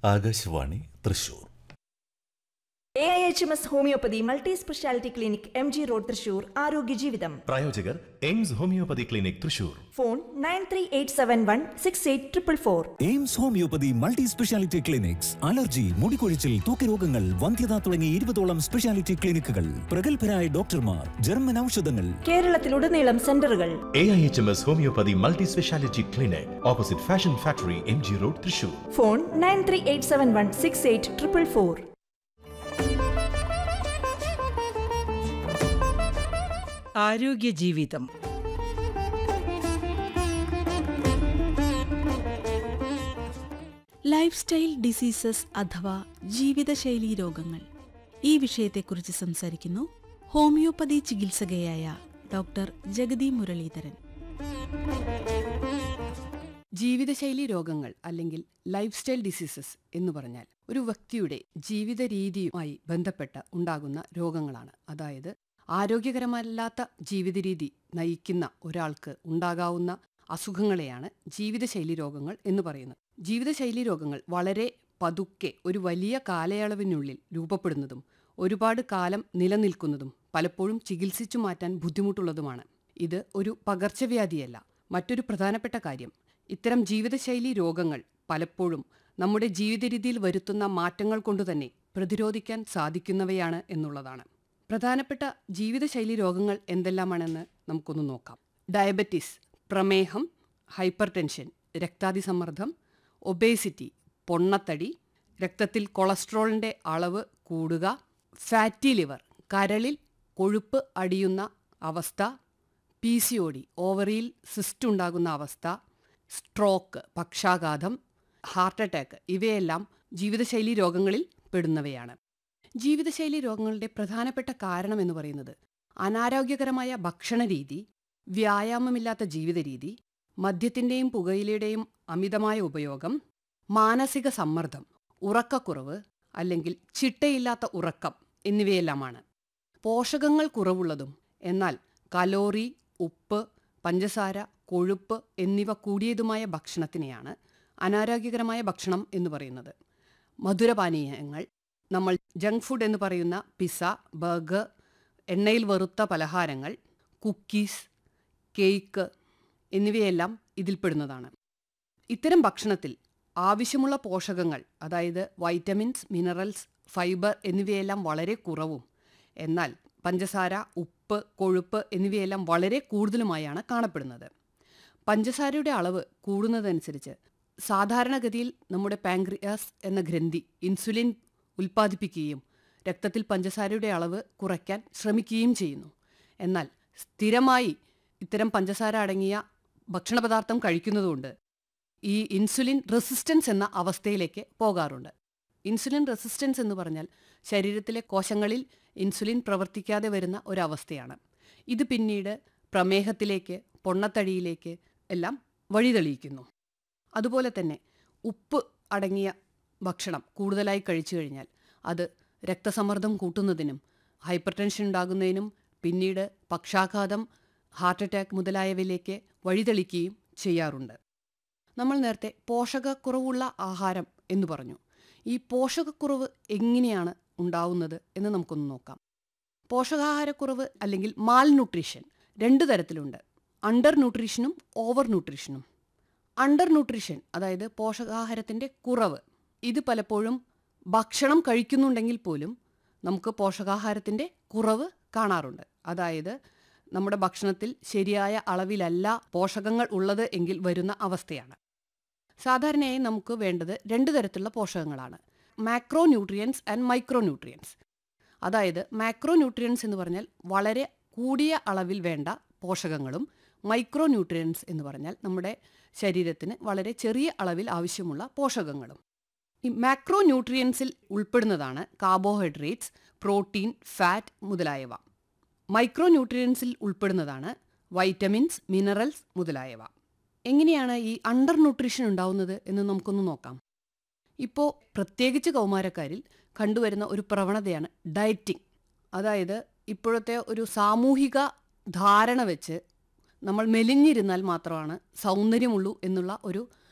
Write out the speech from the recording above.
Akashvani Thrissur A I H M S homoeopathy multi speciality clinic M G road Thrissur ആരോഗ്യ ജീവിതം പ്രായോജകർ AIMS homoeopathy clinic Thrissur phone nine three eight seven one six eight triple four AIMS homoeopathy multi speciality clinics allergy മുടികൊഴിച്ചിൽ തൂക്കരോഗങ്ങൾ വന്ധ്യത തുടങ്ങി ഇരുപതോളം speciality ക്ലിനിക്കുകൾ പ്രഗത്ഭരായ ഡോക്ടർമാർ ജർമ്മൻ ഔഷധങ്ങൾ കേരളത്തിലുടനീളം സെന്ററുകൾ A I H M S homoeopathy multi speciality clinic opposite fashion factory M G road Thrissur phone nine three eight seven one six eight triple four ആരോഗ്യ ജീവിതം ലൈഫ് സ്റ്റൈൽ ഡിസീസസ് അഥവാ ജീവിതശൈലീ രോഗങ്ങൾ ഈ വിഷയത്തെക്കുറിച്ച് സംസാരിക്കുന്നു ഹോമിയോപ്പതി ചികിത്സകയായ ഡോക്ടർ ജഗതി മുരളീധരൻ ജീവിതശൈലി രോഗങ്ങൾ അല്ലെങ്കിൽ ലൈഫ് സ്റ്റൈൽ ഡിസീസസ് എന്ന് പറഞ്ഞാൽ ഒരു വ്യക്തിയുടെ ജീവിത രീതിയുമായി ബന്ധപ്പെട്ട് ഉണ്ടാകുന്ന രോഗങ്ങളാണ് അതായത് ആരോഗ്യകരമല്ലാത്ത ജീവിത രീതി നയിക്കുന്ന ഒരാൾക്ക് ഉണ്ടാകാവുന്ന അസുഖങ്ങളെയാണ് ജീവിതശൈലി രോഗങ്ങൾ എന്ന് പറയുന്നത് ജീവിതശൈലി രോഗങ്ങൾ വളരെ പതുക്കെ ഒരു വലിയ കാലയളവിനുള്ളിൽ രൂപപ്പെടുന്നതും ഒരുപാട് കാലം നിലനിൽക്കുന്നതും പലപ്പോഴും ചികിത്സിച്ചു മാറ്റാൻ ബുദ്ധിമുട്ടുള്ളതുമാണ് ഇത് ഒരു പകർച്ചവ്യാധിയല്ല മറ്റൊരു പ്രധാനപ്പെട്ട കാര്യം ഇത്തരം ജീവിതശൈലി രോഗങ്ങൾ പലപ്പോഴും നമ്മുടെ ജീവിത രീതിയിൽ വരുത്തുന്ന മാറ്റങ്ങൾ കൊണ്ടുതന്നെ പ്രതിരോധിക്കാൻ സാധിക്കുന്നവയാണ് എന്നുള്ളതാണ് പ്രധാനപ്പെട്ട ജീവിതശൈലി രോഗങ്ങൾ എന്തെല്ലാമാണെന്ന് നമുക്കൊന്ന് നോക്കാം ഡയബറ്റിസ് പ്രമേഹം ഹൈപ്പർ ടെൻഷൻ രക്താതിസമ്മർദ്ദം ഒബേസിറ്റി പൊണ്ണത്തടി രക്തത്തിൽ കൊളസ്ട്രോളിൻ്റെ അളവ് കൂടുക ഫാറ്റി ലിവർ കരളിൽ കൊഴുപ്പ് അടിയുന്ന അവസ്ഥ പി സി ഒ ഡി ഓവറിയിൽ സിസ്റ്റ് ഉണ്ടാകുന്ന അവസ്ഥ സ്ട്രോക്ക് പക്ഷാഘാതം ഹാർട്ട് അറ്റാക്ക് ഇവയെല്ലാം ജീവിതശൈലി രോഗങ്ങളിൽ പെടുന്നവയാണ് ജീവിതശൈലി രോഗങ്ങളുടെ പ്രധാനപ്പെട്ട കാരണം എന്ന് പറയുന്നത് അനാരോഗ്യകരമായ ഭക്ഷണരീതി വ്യായാമമില്ലാത്ത ജീവിത രീതി മദ്യത്തിൻ്റെയും പുകയിലയുടെയും അമിതമായ ഉപയോഗം മാനസിക സമ്മർദ്ദം ഉറക്കക്കുറവ് അല്ലെങ്കിൽ ചിട്ടയില്ലാത്ത ഉറക്കം എന്നിവയെല്ലാമാണ് പോഷകങ്ങൾ കുറവുള്ളതും എന്നാൽ കലോറി ഉപ്പ് പഞ്ചസാര കൊഴുപ്പ് എന്നിവ കൂടിയതുമായ ഭക്ഷണത്തിനെയാണ് അനാരോഗ്യകരമായ ഭക്ഷണം എന്ന് പറയുന്നത് മധുരപാനീയങ്ങൾ നമ്മൾ ജങ്ക് ഫുഡ് എന്ന് പറയുന്ന പിസ്സ ബർഗർ എണ്ണയിൽ വറുത്ത പലഹാരങ്ങൾ കുക്കീസ് കേക്ക് എന്നിവയെല്ലാം ഇതിൽപ്പെടുന്നതാണ് ഇത്തരം ഭക്ഷണത്തിൽ ആവശ്യമുള്ള പോഷകങ്ങൾ അതായത് വൈറ്റമിൻസ് മിനറൽസ് ഫൈബർ എന്നിവയെല്ലാം വളരെ കുറവും എന്നാൽ പഞ്ചസാര ഉപ്പ് കൊഴുപ്പ് എന്നിവയെല്ലാം വളരെ കൂടുതലുമായാണ് കാണപ്പെടുന്നത് പഞ്ചസാരയുടെ അളവ് കൂടുന്നതനുസരിച്ച് സാധാരണഗതിയിൽ നമ്മുടെ പാങ്ക്രിയാസ് എന്ന ഗ്രന്ഥി ഇൻസുലിൻ ഉൽപ്പാദിപ്പിക്കുകയും രക്തത്തിൽ പഞ്ചസാരയുടെ അളവ് കുറയ്ക്കാൻ ശ്രമിക്കുകയും ചെയ്യുന്നു എന്നാൽ സ്ഥിരമായി ഇത്തരം പഞ്ചസാര അടങ്ങിയ ഭക്ഷണപദാർത്ഥം കഴിക്കുന്നതുകൊണ്ട് ഈ ഇൻസുലിൻ റെസിസ്റ്റൻസ് എന്ന അവസ്ഥയിലേക്ക് പോകാറുണ്ട് ഇൻസുലിൻ റെസിസ്റ്റൻസ് എന്ന് പറഞ്ഞാൽ ശരീരത്തിലെ കോശങ്ങളിൽ ഇൻസുലിൻ പ്രവർത്തിക്കാതെ വരുന്ന ഒരവസ്ഥയാണ് ഇത് പിന്നീട് പ്രമേഹത്തിലേക്ക് പൊണ്ണത്തടിയിലേക്ക് എല്ലാം വഴിതെളിയിക്കുന്നു അതുപോലെ തന്നെ ഉപ്പ് അടങ്ങിയ ഭക്ഷണം കൂടുതലായി കഴിച്ചു കഴിഞ്ഞാൽ അത് രക്തസമ്മർദ്ദം കൂട്ടുന്നതിനും ഹൈപ്പർ ടെൻഷൻ ഉണ്ടാകുന്നതിനും പിന്നീട് പക്ഷാഘാതം ഹാർട്ട് അറ്റാക്ക് മുതലായവയിലേക്ക് വഴിതെളിക്കുകയും ചെയ്യാറുണ്ട് നമ്മൾ നേരത്തെ പോഷകക്കുറവുള്ള ആഹാരം എന്ന് പറഞ്ഞു ഈ പോഷകക്കുറവ് എങ്ങനെയാണ് ഉണ്ടാവുന്നത് എന്ന് നമുക്കൊന്ന് നോക്കാം പോഷകാഹാരക്കുറവ് അല്ലെങ്കിൽ മാൽ ന്യൂട്രീഷൻ രണ്ട് തരത്തിലുണ്ട് അണ്ടർ ന്യൂട്രീഷനും ഓവർ ന്യൂട്രീഷനും അണ്ടർ ന്യൂട്രീഷൻ അതായത് പോഷകാഹാരത്തിൻ്റെ കുറവ് ഇത് പലപ്പോഴും ഭക്ഷണം കഴിക്കുന്നുണ്ടെങ്കിൽ പോലും നമുക്ക് പോഷകാഹാരത്തിൻ്റെ കുറവ് കാണാറുണ്ട് അതായത് നമ്മുടെ ഭക്ഷണത്തിൽ ശരിയായ അളവിലല്ല പോഷകങ്ങൾ ഉള്ളത് എങ്കിൽ വരുന്ന അവസ്ഥയാണ് സാധാരണയായി നമുക്ക് വേണ്ടത് രണ്ട് തരത്തിലുള്ള പോഷകങ്ങളാണ് macronutrients and micronutrients അതായത് മാക്രോ ന്യൂട്രിയൻസ് എന്ന് പറഞ്ഞാൽ വളരെ കൂടിയ അളവിൽ വേണ്ട പോഷകങ്ങളും മൈക്രോ ന്യൂട്രിയൻസ് എന്ന് പറഞ്ഞാൽ നമ്മുടെ ശരീരത്തിന് വളരെ ചെറിയ അളവിൽ ആവശ്യമുള്ള പോഷകങ്ങളും ഈ മാക്രോ ന്യൂട്രിയൻസിൽ ഉൾപ്പെടുന്നതാണ് കാർബോഹൈഡ്രേറ്റ്സ് പ്രോട്ടീൻ ഫാറ്റ് മുതലായവ മൈക്രോ ന്യൂട്രിയൻസിൽ ഉൾപ്പെടുന്നതാണ് വൈറ്റമിൻസ് മിനറൽസ് മുതലായവ എങ്ങനെയാണ് ഈ അണ്ടർ ന്യൂട്രീഷൻ ഉണ്ടാവുന്നത് എന്ന് നമുക്കൊന്ന് നോക്കാം ഇപ്പോൾ പ്രത്യേകിച്ച് കൗമാരക്കാരിൽ കണ്ടുവരുന്ന ഒരു പ്രവണതയാണ് ഡയറ്റിംഗ് അതായത് ഇപ്പോഴത്തെ ഒരു സാമൂഹിക ധാരണ വെച്ച് നമ്മൾ മെലിഞ്ഞിരുന്നാൽ മാത്രമാണ് സൗന്ദര്യമുള്ളൂ എന്നുള്ള ഒരു